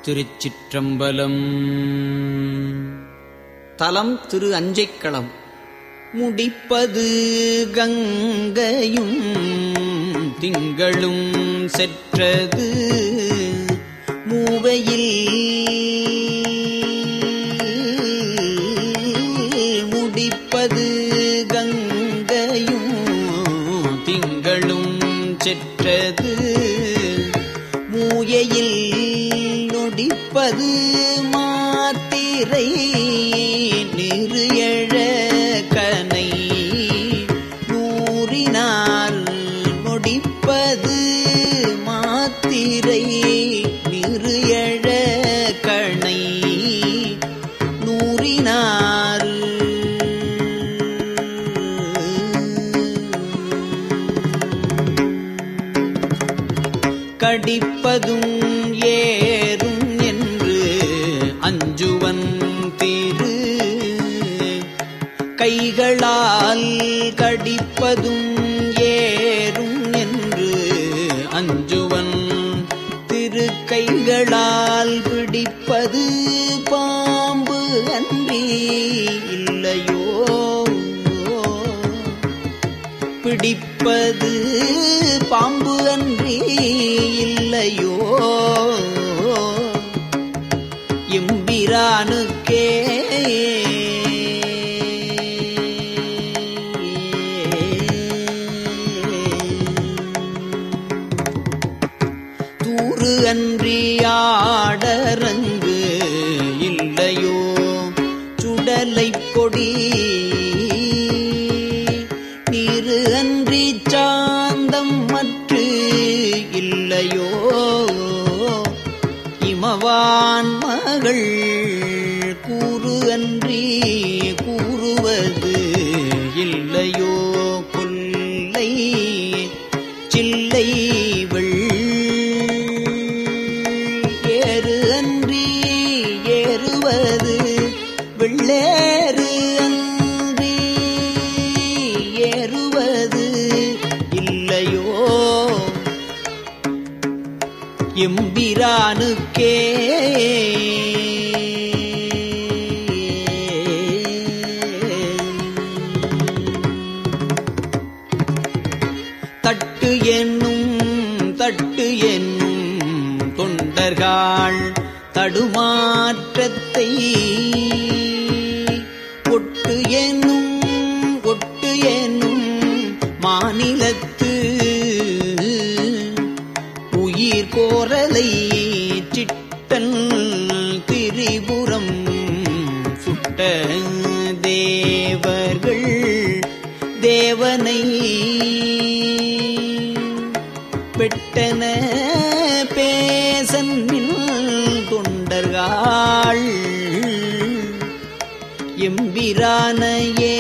திருச்சிற்றம்பலம் தலம் திரு அஞ்சைக்களம் முடிப்பது கங்கையும் திங்களும் செற்றது மூவையில் முடிப்பது கங்கையும் திங்களும் செற்றது மூயையில் நொடிப்பது மாத்திரை நிறு எழ கனை நூறினால் நொடிப்பது மாத்திரை நிறு எழ கணை நூறினார் கடிப்பதும் ஏறும் என்று அஞ்சுவன் திரு கைகளால் கடிப்பதும் ஏறும் என்று அஞ்சுவன் திரு கைகளால் பிடிப்பது பாம்பு அன்றி இல்லையோ பிடிப்பது பாம்பு அன்றி இல்லையோ எம்பிரானுக்கே தூறு அன்றி ஆடரங்கு இல்லையோ சுடலை பொடி நீரு அன்றி சாந்தம் மற்று இல்லையோ இமவான் மகள் கூறு அன்றி கூறுவது இல்லையோ கொல்லை சில்லை வெள் ஏறு அன்றி ஏறுவது வெள்ளேறு அன்றி ஏறுவது இல்லையோ எம்பிரானுக்கே தட்டு என்னும் தட்டு என்னும் தொண்டர்கள் தடுமாற்றத்தை ஒட்டு என்னும் ஒட்டு என்னும் மாநிலத்து உயிர் கோரலை சிட்டன் திரிபுரம் சுட்ட தேவர்கள் தேவனை பெட்டன பேசன்மில் தொண்டர்கள் எம்பிரானையே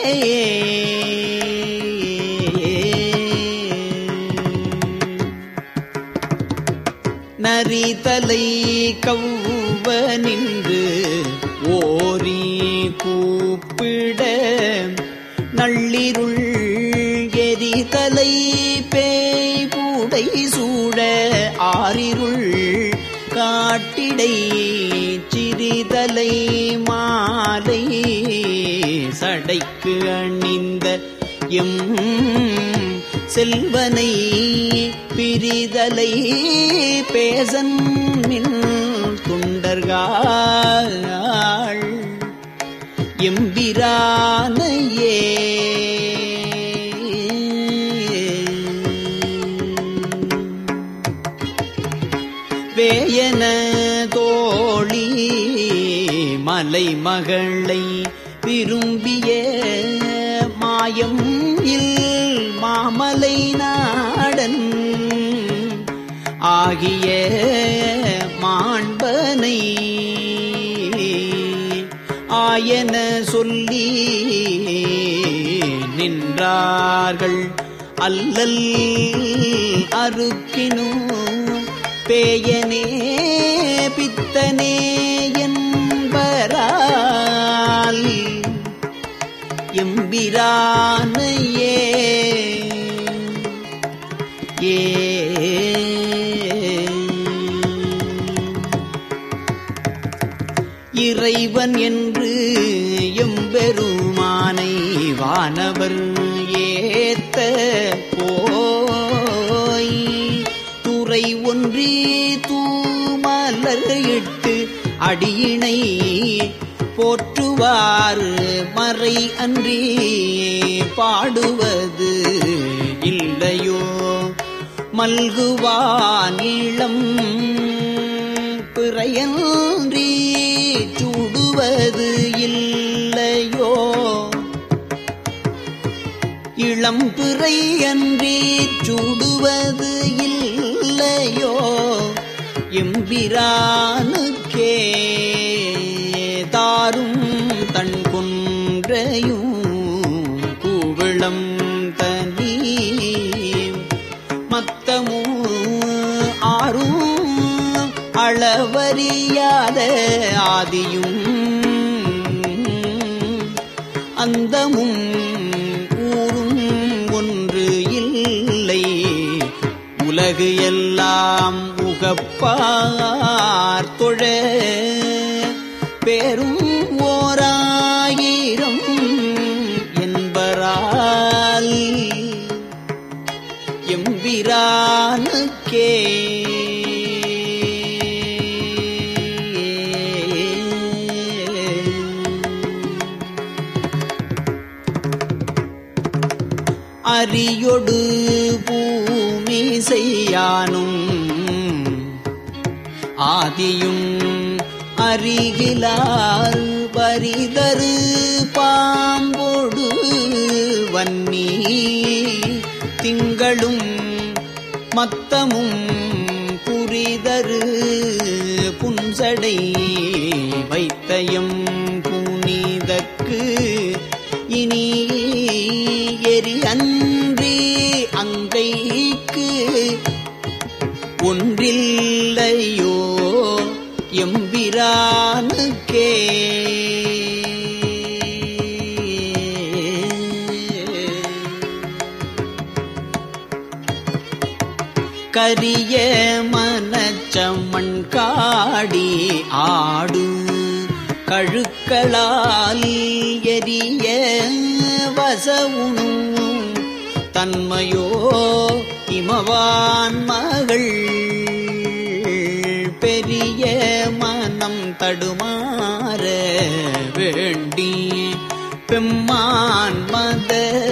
நரிதலை கவ்வ நின்று ஓரி கூப்பிட நள்ளிருள் எரிதலை பேய் பூடை சூட ஆரிருள் காட்டிடை சிறிதலை மாலை சடைக்கு அணிந்த எம் செல்வனை பிரிதலை பேசன் மின் துண்டர்கள் எம்பிரானையே வேயன தோழி மலை மகளை விரும்பிய மாயம் இல் மாமலை நாடன் ஆகிய மாண்பனை ஆயன சொல்லி நின்றார்கள் அல்லல் அறுக்கினோ பேயனே பித்தனே என்பரால் எம்பிரானையே ஏ இறைவன் என்று எம்பெருமானை வானவர் ஏத்த போய் துறை ஒன்றி தூமலர் இட்டு அடியினை போற்றுவார் மறை அன்றி பாடுவது இல்லையோ மல்குவான் இளம் பிறையன்றி சூடுவது இல்லையோ இளம் பிறை அன்றி சூடுவது இல்லையோ எம்பிரானுக்கே தாரும் தன் குன்றையும் கூவிளம் தனி மத்தமும் ஆறும் அளவறியாத ஆதியும் அந்தமும் ஊரும் ஒன்று இல்லை உலகு எல்லாம் உகப்பார் தொழ பேரும் ஓராயிரம் என்பரால் எம்பிரானுக்கே அரியொடு பூமி செய்யானும் ஆதியும் அருகிலார் பரிதரு பாம்பொடு வன்னி திங்களும் மத்தமும் புரிதரு புன்சடை வைத்தயம் புனிதற்கு இனி எரி அன்றி அங்கைக்கு ஒன்றில்லையோ எம்பிரானுக்கே கரிய மனச்சமண் காடி ஆடு கழுக்களால் எரிய வசவுணும் தன்மையோ இமவான் மகள் பெரிய மனம் தடுமாற வேண்டி பெம்மான் மத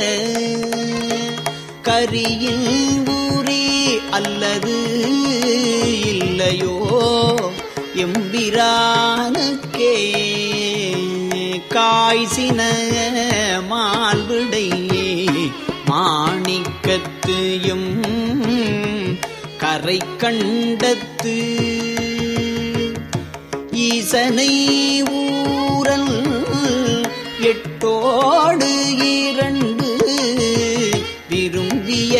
கரியில் ஊரி அல்லது இல்லையோ எம்பிரானுக்கே காய்சின மால்விடை மாணிக்கத்துயும் கரை கண்டத்து ஈசனை ஊரல் எட்டோடு இரண்டு விரும்பிய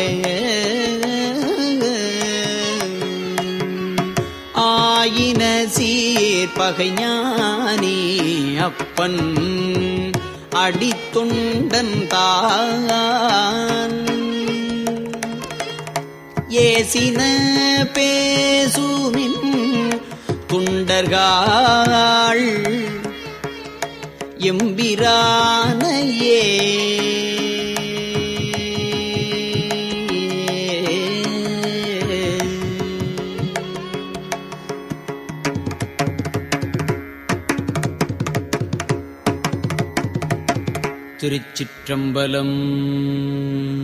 ஆயின சீர் பகைஞானி அப்பன் அடித்தொண்டன் தான் ஏசின பேசுமின் துண்டர்கள் எம்பிரானையே திருச்சிற்றம்பலம்